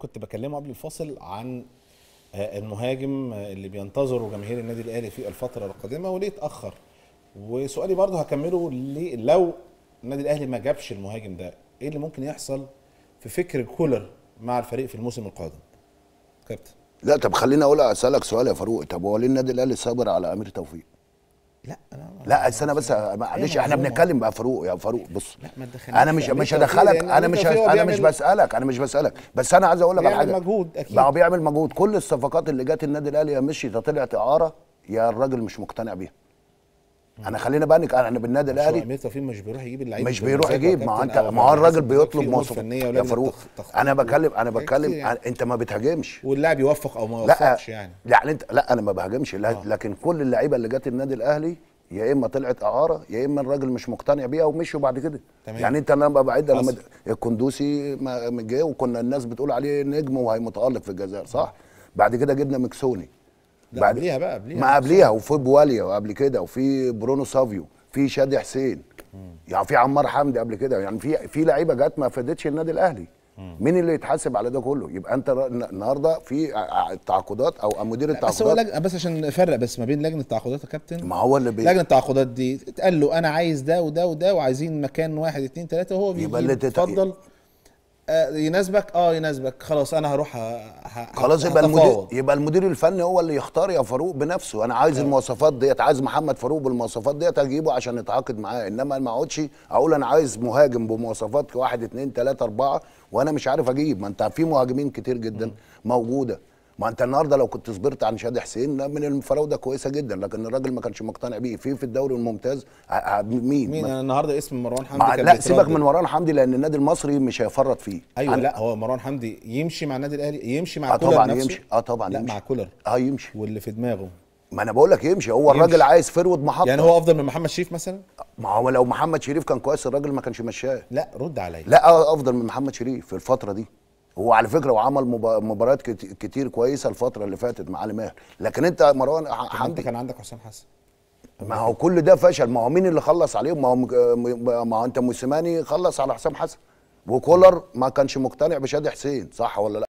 كنت بكلمه قبل الفاصل عن آه، المهاجم آه، اللي بينتظره جماهير النادي الاهلي في الفتره القادمه وليه اتاخر وسؤالي برضه هكمله ليه لو النادي الاهلي ما جابش المهاجم ده ايه اللي ممكن يحصل في فكر كولر مع الفريق في الموسم القادم كابتن لا طب خليني اقول اسالك سؤال يا فاروق طب هو ليه النادي الاهلي صابر على امير توفيق؟ لا انا لا استنى بس معلش احنا معلومة. بنتكلم بقى فاروق يا فاروق بص لا، ما تدخلنيش انا في مش أمير مش توفيق، هدخلك لأن انا أمير مش توفيق هو انا مش بيعمل- بسالك انا مش بسالك بس انا عايز اقول لك على بيعمل حاجه مجهود، أكيد. ما هو بيعمل مجهود كل الصفقات اللي جت النادي الاهلي يا مشيت يا طلعت اعاره يا الراجل مش مقتنع بيها انا خلينا بقى نك- انا بالنادي مش هو الاهلي امير توفيق مش بيروح يجيب اللعيبه مش بيروح بمزاجه يجيب يا ما هو كابتن، انت أو ما هو الراجل في بيطلب أمور مواصفات فنيه يا ولازم فاروق تخ- تخطيط انا بتكلم انا حاجات بتكلم كتير يعني. انت ما بتهاجمش واللاعب يوفق او ما لا يوفقش يعني يعني انت لا انا ما بهاجمش لا لكن كل اللعيبه اللي جت النادي الاهلي يا اما طلعت اعاره يا اما الراجل مش مقتنع بيها ومشوا بعد كده تمام. يعني انت انا بقى بعد انا حصل. مد... الكندوسي ما- ما جه وكنا الناس بتقول عليه نجم وهي متالق في الجزائر صح بعد كده جبنا مكسوني لا، قبليها بقى، قبليها. ما قبليها وفي بواليا وقبل كده وفي برونو سافيو في شادي حسين يعني في عمار حمدي قبل كده يعني في في لعيبه جت ما فادتش النادي الاهلي مين اللي يتحاسب على ده كله يبقى انت ر- النهارده في ع- ع- تعاقدات او مدير بس هو التعاقدات لجنة بس عشان نفرق بس ما بين لجنه التعاقدات يا كابتن ما هو اللي بي... لجنه التعاقدات دي اتقال له انا عايز ده وده وده وعايزين مكان واحد اتنين تلاته وهو يبقى اللي بيجيب تت- اتفضل آه يناسبك اه يناسبك خلاص انا هروح ه- ه- خلاص يبقى المدير هتفاوض. يبقى المدير الفني هو اللي يختار يا فاروق بنفسه انا عايز المواصفات ديت عايز محمد فاروق بالمواصفات ديت اجيبه عشان نتعاقد معاه انما ما اقعدش اقول انا عايز مهاجم بمواصفات واحد اتنين تلاته اربعه وانا مش عارف اجيب ما انت في مهاجمين كتير جدا موجوده ما انت النهارده لو كنت صبرت عن شادي حسين ده من الفراوده كويسه جدا لكن الراجل ما كانش مقتنع بيه في في الدوري الممتاز ع- ع- مين مين ما- انا النهارده اسم مروان حمدي مع كان لا سيبك بيتردد. من مروان حمدي لان النادي المصري مش هيفرط فيه ايوه عن- لا هو مروان حمدي يمشي مع النادي الاهلي يمشي مع اه كولر طبعا نفسه يمشي اه طبعا لا يمشي مع كولر اه يمشي واللي في دماغه ما انا بقول لك يمشي هو يمشي. الراجل عايز فرود محطه يعني هو افضل من محمد شريف مثلا ما هو لو محمد شريف كان كويس الراجل ما كانش مشاه لا رد عليا لا آه، افضل من محمد شريف في الفتره دي هو على فكره وعمل مبا- مباريات كت- كتير كويسه الفتره اللي فاتت مع علي ماهر لكن انت مروان ح- طب ما انت حمدي كان عندك حسام حسن ما هو كل ده فشل ما هو مين اللي خلص عليهم ما هو مك- م- ما هو انت موسيماني خلص على حسام حسن وكولر ما كانش مقتنع بشادي حسين صح ولا لا